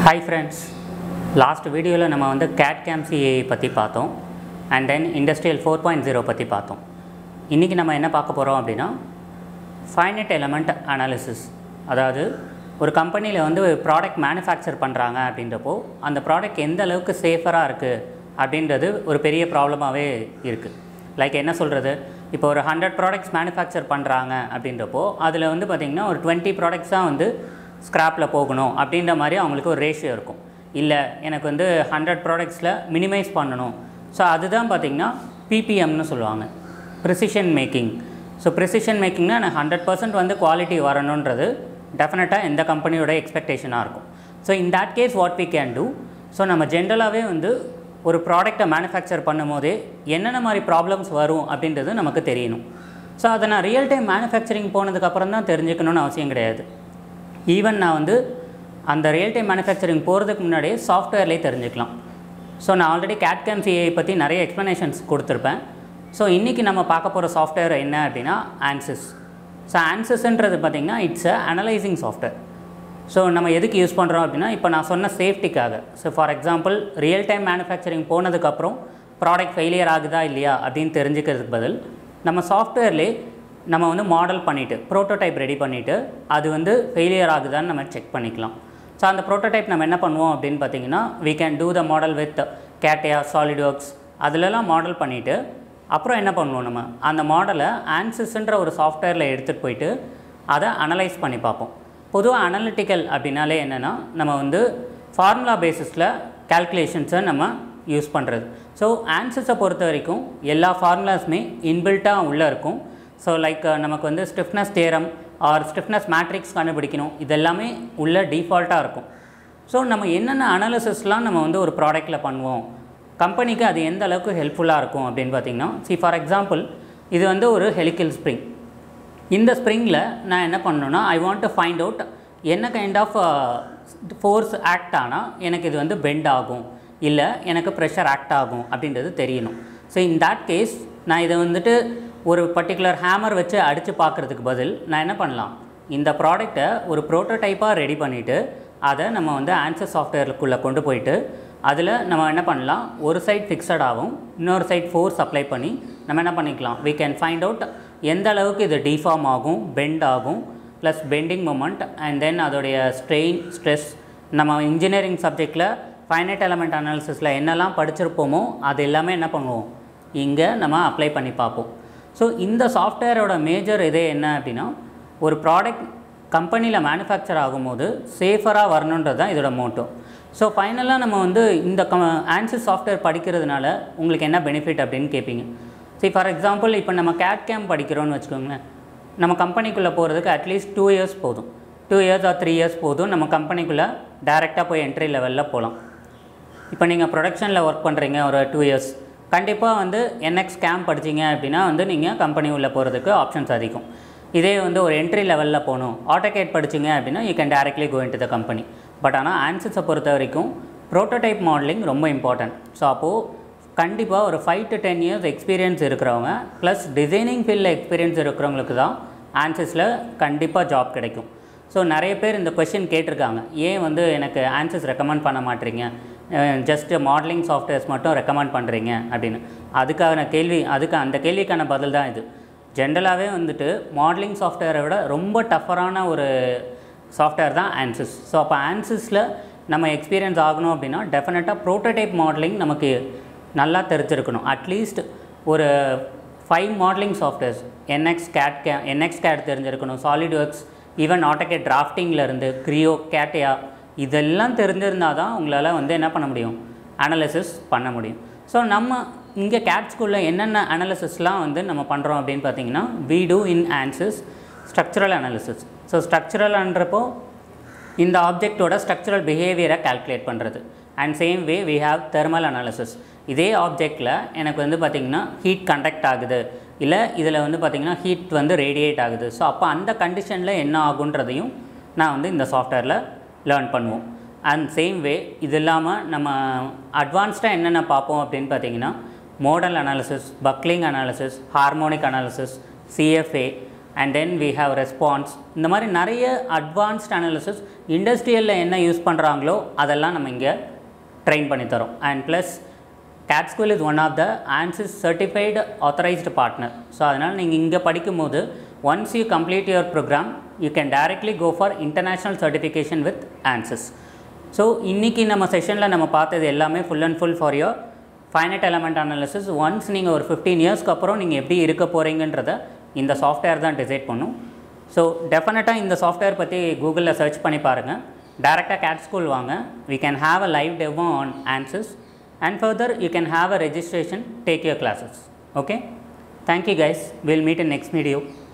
hi friends last வீடியோவில் நம்ம வந்து கேட் கேம் சிஏஐ பற்றி பார்த்தோம் and then industrial four point zero பற்றி பார்த்தோம் இன்றைக்கி நம்ம என்ன பார்க்க போகிறோம் அப்படின்னா ஃபைனட் எலமெண்ட் அனாலிசிஸ் அதாவது ஒரு கம்பெனியில் வந்து ப்ராடக்ட் மேனுஃபேக்சர் பண்ணுறாங்க அப்படின்றப்போ அந்த ப்ராடக்ட் எந்த அளவுக்கு சேஃபராக இருக்குது அப்படின்றது ஒரு பெரிய ப்ராப்ளமாகவே இருக்குது லைக் என்ன சொல்கிறது இப்போ ஒரு ஹண்ட்ரட் ப்ராடக்ட்ஸ் மேனுஃபேக்சர் பண்ணுறாங்க அப்படின்றப்போ அதில் வந்து பார்த்திங்கன்னா ஒரு டுவெண்ட்டி ப்ராடக்ட்ஸ் தான் வந்து ஸ்க்ராப்பில் போகணும் அப்படின்ற மாதிரி அவங்களுக்கு ஒரு ரேஷியோ இருக்கும் இல்லை எனக்கு வந்து ஹண்ட்ரட் ப்ராடக்ட்ஸில் மினிமைஸ் பண்ணணும் ஸோ அதுதான் பார்த்திங்கன்னா பிபிஎம்னு சொல்லுவாங்க ப்ரிசிஷன் மேக்கிங் ஸோ ப்ரிசிஷன் மேக்கிங்னா எனக்கு ஹண்ட்ரட் பர்சன்ட் வந்து குவாலிட்டி வரணுன்றது டெஃபினட்டாக எந்த கம்பெனியோட எக்ஸ்பெக்டேஷனாக இருக்கும் so in that case what we can do so நம்ம ஜென்ரலாகவே வந்து ஒரு ப்ராடக்டை மேனுஃபேக்சர் பண்ணும்போதே என்னென்ன மாதிரி ப்ராப்ளம்ஸ் வரும் அப்படின்றது நமக்கு தெரியணும் ஸோ அதை நான் ரியல் டைம் மேனுஃபேக்சரிங் போனதுக்கப்புறம் தான் தெரிஞ்சுக்கணும்னு அவசியம் கிடையாது ஈவன் நான் வந்து அந்த ரியல் டைம் மேனுஃபேக்சரிங் போகிறதுக்கு முன்னாடியே சாஃப்ட்வேர்லேயே தெரிஞ்சுக்கலாம் ஸோ நான் ஆல்ரெடி கேட்கேம் சிஏ பற்றி நிறைய எக்ஸ்ப்ளனேஷன்ஸ் கொடுத்துருப்பேன் ஸோ இன்றைக்கி நம்ம பார்க்க போகிற சாஃப்ட்வேர் என்ன அப்படின்னா ஆன்சிஸ் ஸோ ஆன்சிஸ்ன்றது பார்த்திங்கன்னா it's a analysing software so நம்ம எதுக்கு யூஸ் பண்ணுறோம் அப்படின்னா இப்போ நான் சொன்ன சேஃப்டிக்காக so for example real time manufacturing போனதுக்கப்புறம் ப்ராடக்ட் ஃபெயிலியர் ஆகுதா இல்லையா அப்படின்னு தெரிஞ்சுக்கிறதுக்கு பதில் நம்ம சாஃப்ட்வேர்லேயே நம்ம வந்து மாடல் பண்ணிவிட்டு ப்ரோட்டோடைப் ரெடி பண்ணிவிட்டு அது வந்து ஃபெயிலியர் ஆகுதான்னு நம்ம செக் பண்ணிக்கலாம் ஸோ அந்த ப்ரோட்டோடைப் நம்ம என்ன பண்ணுவோம் அப்படின்னு பார்த்தீங்கன்னா we can do the model with CATIA solid works அதிலலாம் மாடல் பண்ணிவிட்டு அப்புறம் என்ன பண்ணுவோம் நம்ம அந்த மாடலை ஆன்சிஸ்ன்ற ஒரு சாஃப்ட்வேரில் எடுத்துகிட்டு போயிட்டு அதை அனலைஸ் பண்ணி பார்ப்போம் பொதுவாக அனலிட்டிக்கல் அப்படின்னாலே என்னென்னா நம்ம வந்து ஃபார்முலா பேசிஸில் கால்குலேஷன்ஸை நம்ம யூஸ் பண்ணுறது ஸோ ஆன்சர்ஸை பொறுத்த வரைக்கும் எல்லா ஃபார்முலாஸுமே இன்பில்ட்டாக உள்ளே இருக்கும் ஸோ லைக் நமக்கு வந்து stiffness theorem or stiffness matrix கண்டுபிடிக்கணும் இதெல்லாமே உள்ள டிஃபால்ட்டாக இருக்கும் ஸோ நம்ம என்னென்ன அனாலிசிஸ்லாம் நம்ம வந்து ஒரு ப்ராடக்ட்டில் பண்ணுவோம் கம்பெனிக்கு அது எந்த அளவுக்கு ஹெல்ப்ஃபுல்லாக இருக்கும் அப்படின்னு பார்த்தீங்கன்னா சி ஃபார் எக்ஸாம்பிள் இது வந்து ஒரு ஹெலிக்கல் ஸ்ப்ரிங் இந்த ஸ்ப்ரிங்கில் நான் என்ன பண்ணணும்னா I want to find out என்ன கைண்ட் ஆஃப் ஃபோர்ஸ் ஆக்ட் ஆனால் எனக்கு இது வந்து பெண்ட் ஆகும் இல்லை எனக்கு ப்ரெஷர் ஆக்ட் ஆகும் அப்படின்றது தெரியணும் ஸோ இன் that கேஸ் நான் இதை வந்துட்டு ஒரு பர்டிகுலர் ஹேமர் வச்சு அடித்து பார்க்குறதுக்கு பதில் நான் என்ன பண்ணலாம் இந்த ப்ராடக்டை ஒரு ப்ரோட்டோடைப்பாக ரெடி பண்ணிவிட்டு அதை நம்ம வந்து ஆன்சர் சாஃப்ட்வேருக்குள்ளே கொண்டு போயிட்டு அதில் நம்ம என்ன பண்ணலாம் ஒரு சைட் ஃபிக்ஸடாகவும் இன்னொரு சைட் ஃபோர்ஸ் அப்ளை பண்ணி நம்ம என்ன பண்ணிக்கலாம் we கேன் ஃபைண்ட் அவுட் எந்த அளவுக்கு இது டிஃபார்ம் ஆகும் பெண்ட் ஆகும் plus bending moment and then அதோடைய ஸ்ட்ரெயின் ஸ்ட்ரெஸ் நம்ம இன்ஜினியரிங் சப்ஜெக்டில் ஃபைனைட் எலமெண்ட் அனாலிசிஸில் என்னெல்லாம் படிச்சிருப்போமோ அது எல்லாமே என்ன பண்ணுவோம் இங்கே நம்ம அப்ளை பண்ணி பார்ப்போம் ஸோ இந்த சாஃப்ட்வேரோட மேஜர் இதே என்ன அப்படின்னா ஒரு ப்ராடக்ட் கம்பெனியில் மேனுஃபேக்சர் ஆகும்போது சேஃபராக வரணுன்றது தான் இதோட மோட்டோ ஸோ ஃபைனலாக நம்ம வந்து இந்த க ஆன்சர் சாஃப்ட்வேர் படிக்கிறதுனால உங்களுக்கு என்ன பெனிஃபிட் அப்படின்னு கேட்பீங்க சரி ஃபார் எக்ஸாம்பிள் இப்போ நம்ம கேட் கேம் படிக்கிறோன்னு வச்சுக்கோங்களேன் நம்ம கம்பெனிக்குள்ளே போகிறதுக்கு அட்லீஸ்ட் டூ இயர்ஸ் போதும் two years or three years போதும் நம்ம கம்பெனிக்குள்ளே டேரெக்டாக போய் என்ட்ரி லெவலில் போகலாம் இப்போ நீங்கள் ப்ரொடக்ஷனில் ஒர்க் பண்ணுறீங்க ஒரு டூ இயர்ஸ் கண்டிப்பாக வந்து என்எக்ஸ் கேம் படிச்சீங்க அப்படின்னா வந்து நீங்கள் கம்பெனி உள்ளே போகிறதுக்கு ஆப்ஷன்ஸ் அதிகம் இதே வந்து ஒரு என்ட்ரி லெவலில் போகணும் ஆட்டோகேட் படிச்சீங்க அப்படின்னா you can directly go into the company but ஆனால் ஆன்சர்ஸை பொறுத்த வரைக்கும் ப்ரோட்டோடைப் மாடலிங் ரொம்ப இம்பார்ட்டன்ட் ஸோ அப்போது கண்டிப்பாக ஒரு five to ten years experience இருக்கிறவங்க ப்ளஸ் டிசைனிங் ஃபீல்டில் எக்ஸ்பீரியன்ஸ் இருக்கிறவங்களுக்கு தான் ஆன்சர்ஸில் கண்டிப்பாக ஜாப் கிடைக்கும் ஸோ நிறைய பேர் இந்த கொஷின் கேட்டிருக்காங்க ஏன் வந்து எனக்கு ஆன்சர்ஸ் ரெக்கமெண்ட் பண்ண மாட்டீங்க ஜஸ்ட் மாடலிங் சாஃப்ட்வேர்ஸ் மட்டும் ரெக்கமெண்ட் பண்ணுறீங்க அப்படின்னு அதுக்கான கேள்வி அதுக்கு அந்த கேள்விக்கான பதில் தான் இது ஜென்ரலாகவே வந்துட்டு மாடலிங் சாஃப்ட்வேரை விட ரொம்ப டஃபரான ஒரு சாஃப்ட்வேர் தான் ஆன்சஸ் ஸோ அப்போ ஆன்சஸில் நம்ம எக்ஸ்பீரியன்ஸ் ஆகணும் அப்படின்னா டெஃபினட்டாக ப்ரோட்டோடைப் மாடலிங் நமக்கு நல்லா தெரிஞ்சிருக்கணும் அட்லீஸ்ட் ஒரு five modelling softwares NX CAD கே என்எக்ஸ் கேட் தெரிஞ்சிருக்கணும் சாலிட் ஒர்க்ஸ் ஈவன் ஆட்டோகேட் டிராஃப்டிங்லேருந்து க்ரியோ கேட்டியா இதெல்லாம் தெரிஞ்சிருந்தால் தான் உங்களால் வந்து என்ன பண்ண முடியும் அனாலிசிஸ் பண்ண முடியும் ஸோ நம்ம இங்கே கேட் ஸ்கூலில் என்னென்ன அனாலிசிஸ்லாம் வந்து நம்ம பண்ணுறோம் அப்படின்னு பார்த்தீங்கன்னா we do in ANSYS structural analysis so ஸ்ட்ரக்சரல்ன்றப்போ இந்த ஆப்ஜெக்டோட ஸ்ட்ரக்சரல் பிஹேவியரை கால்குலேட் பண்ணுறது and same way we have thermal analysis இதே ஆப்ஜெக்டில் எனக்கு வந்து பார்த்திங்கன்னா ஹீட் கண்டக்ட் ஆகுது இல்லை இதில் வந்து பார்த்திங்கன்னா ஹீட் வந்து ரேடியேட் ஆகுது ஸோ அப்போ அந்த கண்டிஷனில் என்ன ஆகுன்றதையும் நான் வந்து இந்த சாஃப்ட்வேரில் லேர்ன் பண்ணுவோம் அண்ட் சேம் வே இது இல்லாமல் நம்ம அட்வான்ஸ்டாக என்னென்ன பார்ப்போம் அப்படின்னு பார்த்தீங்கன்னா modal analysis buckling analysis harmonic analysis CFA and then we have response இந்த மாதிரி நிறைய அட்வான்ஸ்ட் அனாலிசிஸ் இண்டஸ்ட்ரியலில் என்ன யூஸ் பண்ணுறாங்களோ அதெல்லாம் நம்ம இங்கே ட்ரெயின் பண்ணி தரோம் and plus CAD school is one of the ANSYS certified authorised partner so அதனால் நீங்கள் இங்கே படிக்கும்போது once you complete your programme you can directly go for international certification with ANSYS so இன்றைக்கி நம்ம செஷனில் நம்ம பார்த்தது எல்லாமே full and full for your finite element analysis once நீங்கள் ஒரு ஃபிஃப்டீன் இயர்ஸ்க்கு அப்புறம் நீங்கள் எப்படி இருக்க போகிறீங்கன்றத இந்த சாஃப்ட்வேர் தான் டிசைட் பண்ணும் ஸோ டெஃபினட்டாக இந்த சாஃப்ட்வேர் பற்றி கூகுளில் சர்ச் பண்ணி பாருங்கள் டேரெக்டாக கேட் ஸ்கூல் வாங்க we can have a live demo on answers and further you can have a registration take your classes okay thank you guys we'll meet in next video